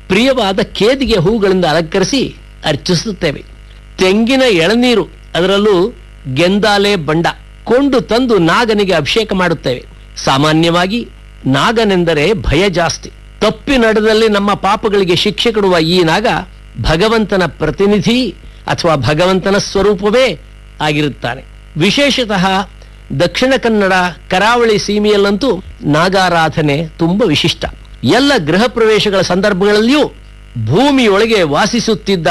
ಪ್ರಿಯವಾದ ಕೇದಿಗೆ ಹೂಗಳಿಂದ ಅಲಂಕರಿಸಿ ಅರ್ಚಿಸುತ್ತೇವೆ ತೆಂಗಿನ ಎಳನೀರು ಅದರಲ್ಲೂ ಗೆಂದಾಲೆ ಬಂಡ ಕೊಂಡು ತಂದು ನಾಗನಿಗೆ ಅಭಿಷೇಕ ಮಾಡುತ್ತೇವೆ ಸಾಮಾನ್ಯವಾಗಿ ನಾಗನೆಂದರೆ ಭಯ ಜಾಸ್ತಿ ತಪ್ಪಿ ನಡೆದಲ್ಲಿ ನಮ್ಮ ಪಾಪಗಳಿಗೆ ಶಿಕ್ಷೆ ಕೊಡುವ ಈ ನಾಗ ಭಗವಂತನ ಪ್ರತಿನಿಧಿ ಅಥವಾ ಭಗವಂತನ ಸ್ವರೂಪವೇ ಆಗಿರುತ್ತಾನೆ ವಿಶೇಷತಃ ದಕ್ಷಿಣ ಕನ್ನಡ ಕರಾವಳಿ ಸೀಮೆಯಲ್ಲಂತೂ ನಾಗಾರಾಧನೆ ತುಂಬ ವಿಶಿಷ್ಟ ಎಲ್ಲ ಗೃಹ ಪ್ರವೇಶಗಳ ಸಂದರ್ಭಗಳಲ್ಲಿಯೂ ಭೂಮಿಯೊಳಗೆ ವಾಸಿಸುತ್ತಿದ್ದ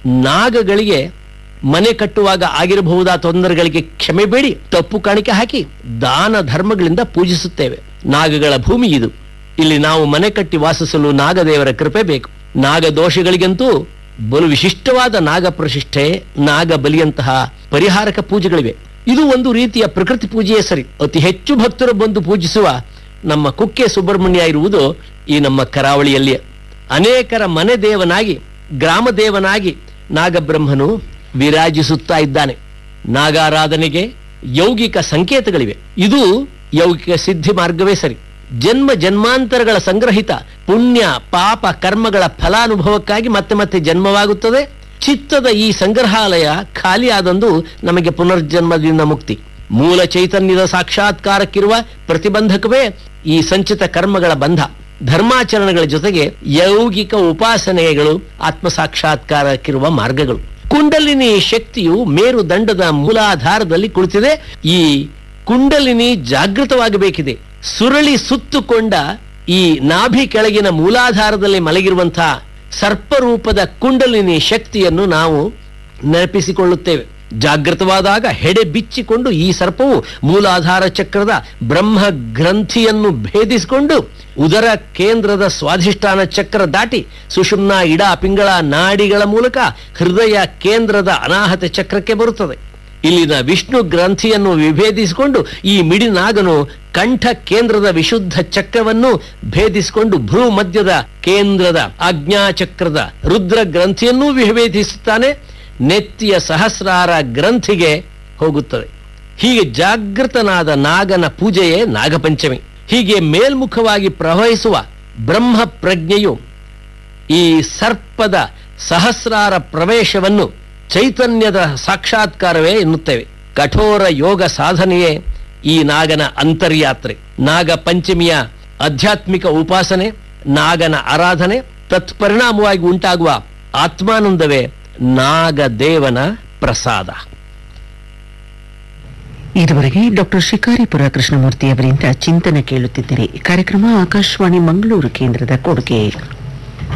ನಾಗಗಳಿಗೆ ಮನೆ ಕಟ್ಟುವಾಗ ಆಗಿರಬಹುದಾದ ತೊಂದರೆಗಳಿಗೆ ಕ್ಷಮೆ ಬೇಡಿ ತಪ್ಪು ಕಾಣಿಕೆ ಹಾಕಿ ದಾನ ಧರ್ಮಗಳಿಂದ ಪೂಜಿಸುತ್ತೇವೆ ನಾಗಗಳ ಭೂಮಿ ಇದು ಇಲ್ಲಿ ನಾವು ಮನೆ ಕಟ್ಟಿ ವಾಸಿಸಲು ನಾಗದೇವರ ಕೃಪೆ ಬೇಕು ನಾಗ ದೋಷಗಳಿಗಂತೂ ಬಲು ವಿಶಿಷ್ಟವಾದ ನಾಗ ಪ್ರತಿಷ್ಠೆ ನಾಗ ಬಲಿಯಂತಹ ಪರಿಹಾರಕ ಪೂಜೆಗಳಿವೆ ಇದು ಒಂದು ರೀತಿಯ ಪ್ರಕೃತಿ ಪೂಜೆಯೇ ಸರಿ ಅತಿ ಹೆಚ್ಚು ಭಕ್ತರು ಬಂದು ಪೂಜಿಸುವ ನಮ್ಮ ಕುಕ್ಕೆ ಸುಬ್ರಹ್ಮಣ್ಯ ಇರುವುದು ಈ ನಮ್ಮ ಕರಾವಳಿಯಲ್ಲಿಯೇ ಅನೇಕರ ಮನೆ ದೇವನಾಗಿ ಗ್ರಾಮ ದೇವನಾಗಿ ನಾಗಬ್ರಹ್ಮನು ವಿರಾಜಿಸುತ್ತಾ ಇದ್ದಾನೆ ನಾಗಾರಾಧನೆಗೆ ಯೌಗಿಕ ಸಂಕೇತಗಳಿವೆ ಇದು ಯೌಗಿಕ ಸಿದ್ಧಿ ಮಾರ್ಗವೇ ಸರಿ ಜನ್ಮ ಜನ್ಮಾಂತರಗಳ ಸಂಗ್ರಹಿತ ಪುಣ್ಯ ಪಾಪ ಕರ್ಮಗಳ ಫಲಾನುಭವಕ್ಕಾಗಿ ಮತ್ತೆ ಮತ್ತೆ ಜನ್ಮವಾಗುತ್ತದೆ ಚಿತ್ತದ ಈ ಸಂಗ್ರಹಾಲಯ ಖಾಲಿಯಾದಂದು ನಮಗೆ ಪುನರ್ಜನ್ಮದಿಂದ ಮುಕ್ತಿ ಮೂಲ ಚೈತನ್ಯದ ಸಾಕ್ಷಾತ್ಕಾರಕ್ಕಿರುವ ಪ್ರತಿಬಂಧಕವೇ ಈ ಸಂಚಿತ ಕರ್ಮಗಳ ಬಂಧ ಧರ್ಮಾಚರಣೆಗಳ ಜೊತೆಗೆ ಯೌಗಿಕ ಉಪಾಸನೆಗಳು ಆತ್ಮ ಸಾಕ್ಷಾತ್ಕಾರಕ್ಕಿರುವ ಮಾರ್ಗಗಳು ಕುಂಡಲಿನಿ ಶಕ್ತಿಯು ಮೇರುದಂಡದ ಮೂಲಾಧಾರದಲ್ಲಿ ಕುಳಿತಿದೆ ಈ ಕುಂಡಲಿನಿ ಜಾಗೃತವಾಗಬೇಕಿದೆ ಸುರಳಿ ಸುತ್ತುಕೊಂಡ ಈ ನಾಭಿ ಕೆಳಗಿನ ಮೂಲಾಧಾರದಲ್ಲಿ ಮಲಗಿರುವಂತಹ ಸರ್ಪರೂಪದ ಕುಂಡಲಿನಿ ಶಕ್ತಿಯನ್ನು ನಾವು ನೆನಪಿಸಿಕೊಳ್ಳುತ್ತೇವೆ ಜಾಗೃತವಾದಾಗ ಹೆಡೆ ಬಿಚ್ಚಿಕೊಂಡು ಈ ಸರ್ಪವು ಮೂಲಾಧಾರ ಚಕ್ರದ ಬ್ರಹ್ಮ ಗ್ರಂಥಿಯನ್ನು ಭೇದಿಸಿಕೊಂಡು ಉದರ ಕೇಂದ್ರದ ಸ್ವಾಧಿಷ್ಠಾನ ಚಕ್ರ ದಾಟಿ ಸುಷುಮ್ನ ಇಡ ಪಿಂಗಳ ನಾಡಿಗಳ ಮೂಲಕ ಹೃದಯ ಕೇಂದ್ರದ ಅನಾಹತ ಚಕ್ರಕ್ಕೆ ಬರುತ್ತದೆ ಇಲ್ಲಿನ ವಿಷ್ಣು ಗ್ರಂಥಿಯನ್ನು ವಿಭೇದಿಸಿಕೊಂಡು ಈ ಮಿಡಿನಾಗನು ಕಂಠ ಕೇಂದ್ರದ ವಿಶುದ್ಧ ಚಕ್ರವನ್ನು ಭೇದಿಸಿಕೊಂಡು ಭ್ರೂ ಮಧ್ಯದ ಕೇಂದ್ರದ ಆಜ್ಞಾಚಕ್ರದ ರುದ್ರ ಗ್ರಂಥಿಯನ್ನೂ ವಿಭೇದಿಸುತ್ತಾನೆ ನೆತ್ತಿಯ ಸಹಸ್ರಾರ ಗ್ರಂಥಿಗೆ ಹೋಗುತ್ತದೆ ಹೀಗೆ ಜಾಗೃತನಾದ ನಾಗನ ಪೂಜೆಯೇ ನಾಗಪಂಚಮಿ ಹೀಗೆ ಮೇಲ್ಮುಖವಾಗಿ ಪ್ರವಹಿಸುವ ಬ್ರಹ್ಮ ಪ್ರಜ್ಞೆಯು ಈ ಸರ್ಪದ ಸಹಸ್ರಾರ ಪ್ರವೇಶವನ್ನು ಚೈತನ್ಯದ ಸಾಕ್ಷಾತ್ಕಾರವೇ ಎನ್ನುತ್ತೇವೆ ಕಠೋರ ಯೋಗ ಸಾಧನೆಯೇ ಈ ನಾಗನ ಅಂತರ್ಯಾತ್ರೆ ನಾಗ ಪಂಚಮಿಯ ಆಧ್ಯಾತ್ಮಿಕ ಉಪಾಸನೆ ನಾಗನ ಆರಾಧನೆ ತತ್ಪರಿಣಾಮವಾಗಿ ಉಂಟಾಗುವ ಆತ್ಮಾನಂದವೇ ನಾಗದೇವನ ಪ್ರಸಾದ ಇದುವರೆಗೆ ಡಾಕ್ಟರ್ ಶಿಕಾರಿಪುರ ಕೃಷ್ಣಮೂರ್ತಿ ಅವರಿಂದ ಚಿಂತನೆ ಕೇಳುತ್ತಿದ್ದರೆ ಕಾರ್ಯಕ್ರಮ ಆಕಾಶವಾಣಿ ಮಂಗಳೂರು ಕೇಂದ್ರದ ಕೊಡುಗೆ